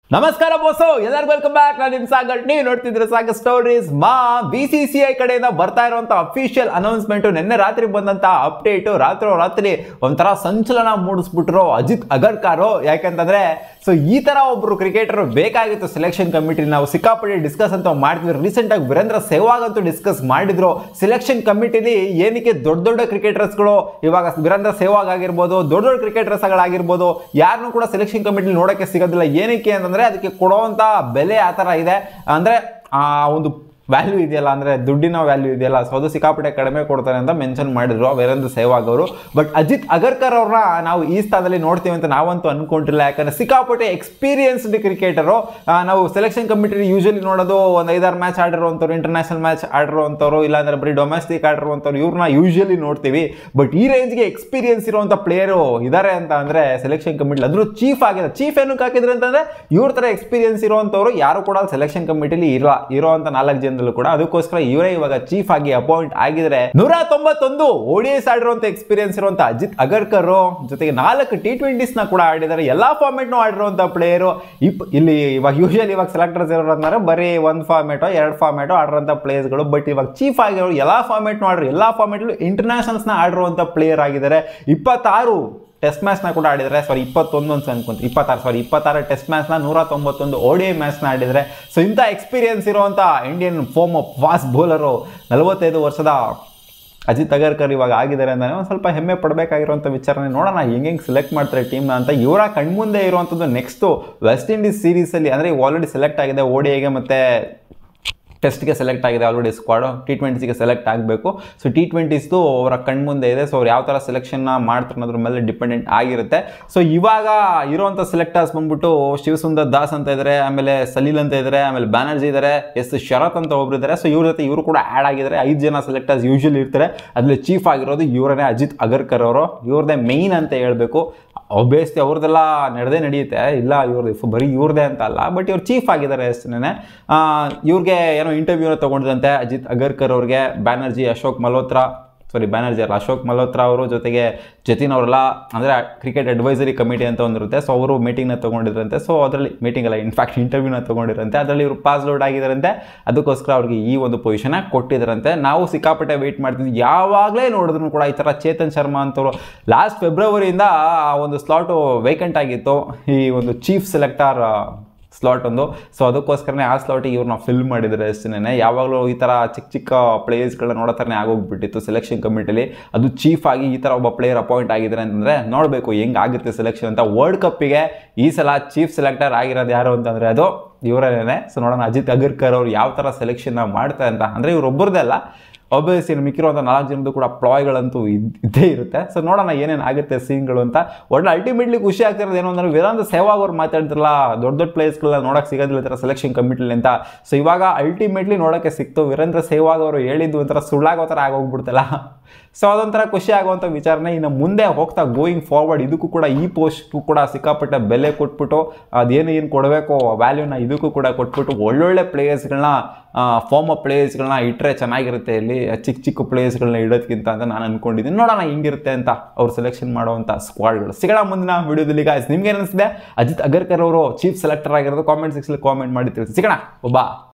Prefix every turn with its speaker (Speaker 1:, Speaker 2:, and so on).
Speaker 1: ನಮಸ್ಕಾರ ಬೋಸು ಎಲ್ಲರಿಗೂ welcome back ನಾನು ನಿಮ್ ಸಾಗರ್ ನೀವು ನೋಡ್ತಿದ್ರೆ ಸಾಗರ್ ಸ್ಟೋರೀಸ್ ಮಾ ಬಿ ಸಿ ಸಿ ಐ ಕಡೆಯಿಂದ ಬರ್ತಾ ಇರುವಂತ ಅಫಿಷಿಯಲ್ ಅನೌನ್ಸ್ಮೆಂಟ್ ನಿನ್ನೆ ರಾತ್ರಿ ಬಂದಂತ ಅಪ್ಡೇಟ್ ರಾತ್ರಿ ರಾತ್ರಿ ಒಂಥರ ಸಂಚಲನ ಮೂಡಿಸ್ಬಿಟ್ರು ಅಜಿತ್ ಅಗರ್ಕಾರು ಯಾಕಂತಂದ್ರೆ ಸೊ ಈ ತರ ಒಬ್ರು ಕ್ರಿಕೆಟರ್ ಬೇಕಾಗಿತ್ತು ಸೆಲೆಕ್ಷನ್ ಕಮಿಟಿ ನಾವು ಸಿಕ್ಕಾಪಟ್ಟೆ ಡಿಸ್ಕಸ್ ಅಂತ ಮಾಡ್ತಿದ್ವಿ ರೀಸೆಂಟ್ ಆಗಿ ವೀರೇಂದ್ರ ಸೆಹ್ವಾಗ್ ಅಂತೂ ಡಿಸ್ಕಸ್ ಮಾಡಿದ್ರು ಸೆಲೆಕ್ಷನ್ ಕಮಿಟಿಲಿ ಏನಕ್ಕೆ ದೊಡ್ಡ ದೊಡ್ಡ ಕ್ರಿಕೆಟರ್ಸ್ಗಳು ಇವಾಗ ವೀರೇಂದ್ರ ಸೆಹ್ವಾಗ್ ಆಗಿರ್ಬೋದು ದೊಡ್ಡ ದೊಡ್ಡ ಕ್ರಿಕೆಟರ್ಸ್ಗಳಾಗಿರ್ಬೋದು ಯಾರನ್ನೂ ಕೂಡ ಸೆಲೆಕ್ಷನ್ ಕಮಿಟಿ ನೋಡೋಕ್ಕೆ ಸಿಗೋದಿಲ್ಲ ಏನಕ್ಕೆ ಅಂತಂದ್ರೆ ಅದಕ್ಕೆ ಕೊಡುವಂತ ಬೆಲೆ ಆ ಥರ ಇದೆ ಅಂದ್ರೆ ಆ ಒಂದು ವ್ಯಾಲ್ಯೂ ಇದೆಯಲ್ಲ ಅಂದ್ರೆ ದುಡ್ಡಿನ ವ್ಯಾಲ್ಯೂ ಇದೆಯಲ್ಲ ಸೊ ಅದು ಸಿಕ್ಕಾಪಟ್ಟೆ ಕಡಿಮೆ ಕೊಡ್ತಾರೆ ಅಂತ ಮೆನ್ಷನ್ ಮಾಡಿದ್ರು ವೀರೇಂದ್ರ ಸೆಹ್ವಾಗ್ ಅವರು ಬಟ್ ಅಜಿತ್ ಅಗರ್ಕರ್ ಅವ್ರನ್ನ ನಾವು ಈ ಸ್ಥಾನದಲ್ಲಿ ನೋಡ್ತೀವಿ ಅಂತ ನಾವಂತೂ ಅನ್ಕೊಂಡಿಲ್ಲ ಯಾಕಂದ್ರೆ ಸಿಕ್ಕಾಪಟ್ಟೆ ಎಕ್ಸ್ಪೀರಿಯನ್ಸ್ಡ್ ಕ್ರಿಕೆಟರು ನಾವು ಸೆಲೆಕ್ಷನ್ ಕಮಿಟಿ ಯೂಶಲಿ ನೋಡೋದು ಒಂದು ಐದಾರು ಮ್ಯಾಚ್ ಆಡಿರುವಂಥವ್ರು ಇಂಟರ್ನ್ಯಾಷನಲ್ ಮ್ಯಾಚ್ ಆಡಿರುವಂಥವ್ರು ಇಲ್ಲಾಂದ್ರೆ ಬರೀ ಡೊಮೆಸ್ಟಿಕ್ ಆಡಿರುವಂಥವ್ರು ಇವ್ರನ್ನ ಯೂಶಲಿ ನೋಡ್ತೀವಿ ಬಟ್ ಈ ರೇಂಜ್ಗೆ ಎಕ್ಸ್ಪೀರಿಯನ್ಸ್ ಇರುವಂಥ ಪ್ಲೇಯರು ಇದ್ದಾರೆ ಅಂತ ಅಂದ್ರೆ ಸೆಲೆಕ್ಷನ್ ಕಮಿಟಿ ಅದ್ರ ಚೀಫ್ ಆಗಿದೆ ಚೀಫ್ ಏನಕ್ಕೆ ಹಾಕಿದ್ರೆ ಅಂತಂದ್ರೆ ಇವ್ರ ಥರ ಎಕ್ಸ್ಪೀರಿಯನ್ಸ್ ಇರುವಂಥವ್ರು ಯಾರು ಕೂಡ ಸೆಲೆಕ್ಷನ್ ಕಮಿಟಿಲಿ ಇರ ಇರುವಂತ ನಾಲ್ಕು ಜನದಲ್ಲೂ ಕೂಡ ಅದಕ್ಕೋಸ್ಕರ ಇವರೇ ಇವಾಗ ಚೀಫ್ ಆಗಿ ಅಪಾಯಿಂಟ್ ಆಗಿದ್ರೆ ನೂರ ತೊಂಬತ್ತೊಂದು ಓಡಿಎಸ್ ಆಡಿರುವಂತ ಎಕ್ಸ್ಪೀರಿಯನ್ಸ್ ಇರುವಂತ ಅಜಿತ್ ಅಗರ್ಕರ್ ಜೊತೆಗೆ ನಾಲ್ಕು ಟಿ ಟ್ವೆಂಟೀಸ್ ನ ಕೂಡ ಆಡಿದ್ದಾರೆ ಎಲ್ಲಾ ಫಾರ್ಮೆಟ್ ಆಡಿರುವಂತ ಪ್ಲೇಯರು ಇಪ್ ಇಲ್ಲಿ ಇವಾಗ ಯೂಶಲಿ ಇವಾಗ ಸೆಲೆಕ್ಟರ್ಸ್ ಇರೋರು ಅಂದ್ರೆ ಬರೀ ಒಂದು ಫಾರ್ಮೆಟೋ ಎರಡು ಫಾರ್ಮೆಟೋ ಆಡಿರುವಂತ ಪ್ಲೇಯರ್ಸ್ಗಳು ಬಟ್ ಇವಾಗ ಚೀಫ್ ಆಗಿರೋರು ಎಲ್ಲಾ ಫಾರ್ಮೆಟ್ ಆಡ್ರು ಎಲ್ಲಾ ಫಾರ್ಮೆಟ್ ಇಂಟರ್ನ್ಯಾಷನಲ್ಸ್ ನ ಆಡಿರುವಂತ ಪ್ಲೇಯರ್ ಆಗಿದ್ದಾರೆ ಇಪ್ಪತ್ತಾರು ಟೆಸ್ಟ್ ಮ್ಯಾಚ್ನ ಕೂಡ ಆಡಿದರೆ ಸಾರಿ ಇಪ್ಪತ್ತೊಂದು ಅಂತ ಅನ್ಕೊಂತ ಇಪ್ಪತ್ತಾರು ಸಾರಿ ಇಪ್ಪತ್ತಾರು ಟೆಸ್ಟ್ ಮ್ಯಾಚ್ನ ನೂರ ತೊಂಬತ್ತೊಂದು ಓಡಿ ಮ್ಯಾಚ್ನ ಆಡಿದರೆ ಸೊ ಇಂಥ ಎಕ್ಸ್ಪೀರಿಯನ್ಸ್ ಇರುವಂಥ Indian former of fast bowler ನಲವತ್ತೈದು ವರ್ಷದ ಅಜಿತ್ ಅಗರ್ಕರ್ ಇವಾಗ ಆಗಿದ್ದಾರೆ ಅಂದರೆ ಒಂದು ಸ್ವಲ್ಪ ಹೆಮ್ಮೆ ಪಡಬೇಕಾಗಿರುವಂಥ ವಿಚಾರನೆ ನೋಡೋಣ ಹೆಂಗೆ ಹೆಂಗೆ ಸೆಲೆಕ್ಟ್ ಮಾಡ್ತಾರೆ ಟೀಮ್ನ ಅಂತ ಇವರ ಕಣ್ಮುಂದೆ ಇರುವಂಥದ್ದು ನೆಕ್ಸ್ಟು ವೆಸ್ಟ್ ಇಂಡೀಸ್ ಸೀರೀಸಲ್ಲಿ ಅಂದರೆ ಆಲ್ರೆಡಿ ಸೆಲೆಕ್ಟ್ ಆಗಿದೆ ಓಡಿಐಗೆ ಮತ್ತು ಟೆಸ್ಟ್ಗೆ ಸೆಲೆಕ್ಟ್ ಆಗಿದೆ ಆಲ್ರೆಡಿ ಸ್ಕ್ವಾಡು ಟಿ ಟ್ವೆಂಟೀಸ್ಗೆ ಸೆಲೆಕ್ಟ್ ಆಗಬೇಕು ಸೊ ಟಿ ಟ್ವೆಂಟೀಸ್ದು ಅವರ ಕಣ್ಮುಂದೆ ಇದೆ ಸೊ ಅವ್ರು ಯಾವ ಥರ ಸೆಲೆಕ್ಷನ್ನ ಮಾಡ್ತಾರೆ ಅನ್ನೋದ್ರ ಮೇಲೆ ಡಿಪೆಂಡೆಂಟ್ ಆಗಿರುತ್ತೆ ಸೊ ಇವಾಗ ಇರುವಂಥ ಸೆಲೆಕ್ಟರ್ಸ್ ಬಂದ್ಬಿಟ್ಟು ಶಿವಸುಂದರ್ ದಾಸ್ ಅಂತ ಇದ್ದಾರೆ ಆಮೇಲೆ ಸಲೀಲ್ ಅಂತ ಇದ್ದಾರೆ ಆಮೇಲೆ ಬ್ಯಾನರ್ಜಿ ಇದ್ದಾರೆ ಎಸ್ ಶರತ್ ಅಂತ ಒಬ್ರು ಇದ್ದಾರೆ ಸೊ ಇವ್ರ ಜೊತೆ ಇವರು ಕೂಡ ಆ್ಯಡ್ ಆಗಿದ್ದಾರೆ ಐದು ಜನ ಸೆಲೆಕ್ಟರ್ಸ್ ಯೂಶಲಿ ಇರ್ತಾರೆ ಅದರಲ್ಲಿ ಚೀಫ್ ಆಗಿರೋದು ಇವರೇ ಅಜಿತ್ ಅಗರ್ಕರ್ ಅವರು ಇವ್ರದೇ ಮೇಯ್ನ್ ಅಂತ ಹೇಳಬೇಕು ಒಬ್ಬಿಯಸ್ಲಿ ಅವ್ರದ್ದೆಲ್ಲ ನಡೆದೇ ನಡೆಯುತ್ತೆ ಇಲ್ಲ ಇವ್ರದ್ದು ಬರೀ ಇವ್ರದೇ ಅಂತ ಅಲ್ಲ ಬಟ್ ಇವ್ರು ಚೀಫ್ ಆಗಿದ್ದಾರೆ ಅಷ್ಟೇ ಇವ್ರಿಗೆ ಏನೋ ಇಂಟರ್ವ್ಯೂನ ತೊಗೊಂಡಿರಂತೆ ಅಜಿತ್ ಅಗರ್ಕರ್ ಅವ್ರಿಗೆ ಬ್ಯಾನರ್ಜಿ ಅಶೋಕ್ ಮಲ್ಹೋತ್ರಾ ಸಾರಿ ಬ್ಯಾನರ್ಜಿ ಅಲ್ಲ ಅಶೋಕ್ ಮಲ್ಹೋತ್ರಾ ಅವರು ಜೊತೆಗೆ ಜತಿನ್ ಅವರೆಲ್ಲ ಅಂದರೆ ಕ್ರಿಕೆಟ್ ಅಡ್ವೈಸರಿ ಕಮಿಟಿ ಅಂತ ಒಂದಿರುತ್ತೆ ಸೊ ಅವರು ಮೀಟಿಂಗ್ನ ತೊಗೊಂಡಿದ್ರಂತೆ ಸೊ ಅದರಲ್ಲಿ ಮೀಟಿಂಗ್ ಅಲ್ಲ ಇನ್ಫ್ಯಾಕ್ಟ್ ಇಂಟರ್ವ್ಯೂನ ತೊಗೊಂಡಿರಂತೆ ಅದರಲ್ಲಿ ಇವರು ಪಾಸ್ ಔಟ್ ಆಗಿದ್ದಾರಂತೆ ಅದಕ್ಕೋಸ್ಕರ ಅವ್ರಿಗೆ ಈ ಒಂದು ಪೊಸಿಷನ್ ಕೊಟ್ಟಿದ್ದಾರಂತೆ ನಾವು ಸಿಕ್ಕಾಪಟ್ಟೆ ವೆಯ್ಟ್ ಮಾಡ್ತಿದ್ವಿ ಯಾವಾಗಲೇ ನೋಡಿದ್ರು ಕೂಡ ಈ ಥರ ಚೇತನ್ ಶರ್ಮಾ ಅಂತವರು ಲಾಸ್ಟ್ ಫೆಬ್ರವರಿಯಿಂದ ಆ ಒಂದು ಸ್ಲಾಟು ವೇಕೆಂಟ್ ಆಗಿತ್ತು ಈ ಒಂದು ಚೀಫ್ ಸೆಲೆಕ್ಟರ್ ಸ್ಲಾಟ್ ಒಂದು ಸೊ ಅದಕ್ಕೋಸ್ಕರನೇ ಆ ಸ್ಲಾಟಿಗೆ ಇವ್ರನ್ನ ಫಿಲ್ ಮಾಡಿದ್ದಾರೆ ಅಷ್ಟೇ ಯಾವಾಗಲೂ ಈ ಥರ ಚಿಕ್ಕ ಚಿಕ್ಕ ಪ್ಲೇಯರ್ಸ್ಗಳನ್ನ ನೋಡೋ ಥರನೇ ಆಗೋಗ್ಬಿಟ್ಟಿತ್ತು ಸೆಲೆಕ್ಷನ್ ಕಮಿಟಿಲಿ ಅದು ಚೀಫ್ ಆಗಿ ಈ ಥರ ಒಬ್ಬ ಪ್ಲೇಯರ್ ಅಪಾಯಿಂಟ್ ಆಗಿದ್ದಾರೆ ಅಂತಂದರೆ ನೋಡಬೇಕು ಹೆಂಗೆ ಆಗುತ್ತೆ ಸೆಲೆಕ್ಷನ್ ಅಂತ ವರ್ಲ್ಡ್ ಕಪ್ಪಿಗೆ ಈ ಸಲ ಚೀಫ್ ಸೆಲೆಕ್ಟರ್ ಆಗಿರೋದು ಯಾರು ಅಂತಂದರೆ ಅದು ಇವರೇನೆ ಸೊ ನೋಡೋಣ ಅಜಿತ್ ಅಗರ್ಕರ್ ಅವ್ರು ಯಾವ ಥರ ಸೆಲೆಕ್ಷನ್ನ ಮಾಡ್ತಾರೆ ಅಂತ ಅಂದರೆ ಇವ್ರೊಬ್ಬರದೇ ಅಲ್ಲ ಒಬ್ಬಿಯಸ್ಲಿ ಮಿಕ್ಕಿರುವಂಥ ನಾಲ್ಕು ಜನದ್ದು ಕೂಡ ಪ್ಲಾಯ್ಗಳಂತೂ ಇದ್- ಇದ್ದೇ ಇರುತ್ತೆ ಸೊ ನೋಡೋಣ ಏನೇನು ಆಗುತ್ತೆ ಸೀನ್ಗಳು ಅಂತ ಒಟ್ಟು ಅಲ್ಟಿಮೇಟ್ಲಿ ಖುಷಿ ಆಗ್ತಿರೋದು ಏನು ಅಂದ್ರೆ ವೀರಾಂದ್ರ ಸೆಹ್ವಾಗ್ ಅವ್ರು ಮಾತಾಡ್ತಿರಲ್ಲ ದೊಡ್ಡ ದೊಡ್ಡ ಪ್ಲೇಸ್ಗಳನ್ನ ನೋಡೋಕೆ ಸಿಗೋದಿಲ್ಲ ಈ ಥರ ಸೆಲೆಕ್ಷನ್ ಕಮಿಟಿಲಿ ಅಂತ ಸೊ ಇವಾಗ ಅಲ್ಟಿಮೇಟ್ಲಿ ನೋಡೋಕ್ಕೆ ಸಿಕ್ತು ವೀರೇಂದ್ರ ಸೆಹ್ವಾಗ್ ಅವರು ಹೇಳಿದ್ದು ಒಂಥರ ಸುಳ್ಳಾಗೋ ಥರ ಆಗೋಗ್ಬಿಡ್ತಲ್ಲ ಸೊ ಅದೊಂಥರ ಖುಷಿ ಆಗುವಂಥ ವಿಚಾರನೆ ಇನ್ನು ಮುಂದೆ ಹೋಗ್ತಾ ಗೋಯಿಂಗ್ ಫಾರ್ವರ್ಡ್ ಇದಕ್ಕೂ ಕೂಡ ಈ ಪೋಸ್ಟ್ಗೂ ಕೂಡ ಸಿಕ್ಕಾಪಟ್ಟೆ ಬೆಲೆ ಕೊಟ್ಬಿಟ್ಟು ಅದೇನು ಏನು ಕೊಡಬೇಕು ವ್ಯಾಲ್ಯೂನ ಇದಕ್ಕೂ ಕೂಡ ಕೊಟ್ಬಿಟ್ಟು ಒಳ್ಳೊಳ್ಳೆ ಪ್ಲೇಯರ್ಸ್ಗಳನ್ನ ಫಾರ್ಮ್ ಆಫ್ ಪ್ಲೇಯರ್ಸ್ಗಳನ್ನ ಇಟ್ಟರೆ ಚೆನ್ನಾಗಿರುತ್ತೆ ಇಲ್ಲಿ ಚಿಕ್ಕ ಚಿಕ್ಕ ಪ್ಲೇಯರ್ಸ್ಗಳನ್ನ ಇಡೋದಕ್ಕಿಂತ ಅಂತ ನಾನು ಅನ್ಕೊಂಡಿದ್ದೀನಿ ನೋಡೋಣ ಹೆಂಗಿರುತ್ತೆ ಅಂತ ಅವ್ರು ಸೆಲೆಕ್ಷನ್ ಮಾಡುವಂಥ ಸ್ಕ್ವಾಡ್ಗಳು ಸಿಗೋಣ ಮುಂದಿನ ವಿಡಿಯೋದಲ್ಲಿ ಗಾಯ್ಸ್ ನಿಮ್ಗೆ ಅನಿಸಿದೆ ಅಜಿತ್ ಅಗರ್ಕರ್ ಅವರು ಚೀಫ್ ಸೆಲೆಕ್ಟರ್ ಆಗಿರೋದು ಕಾಮೆಂಟ್ ಸೆಕ್ಷನ್ ಕಾಮೆಂಟ್ ಮಾಡಿ ತಿಳಿಸಿ ಸಿಗೋಣ ಒಬ್ಬ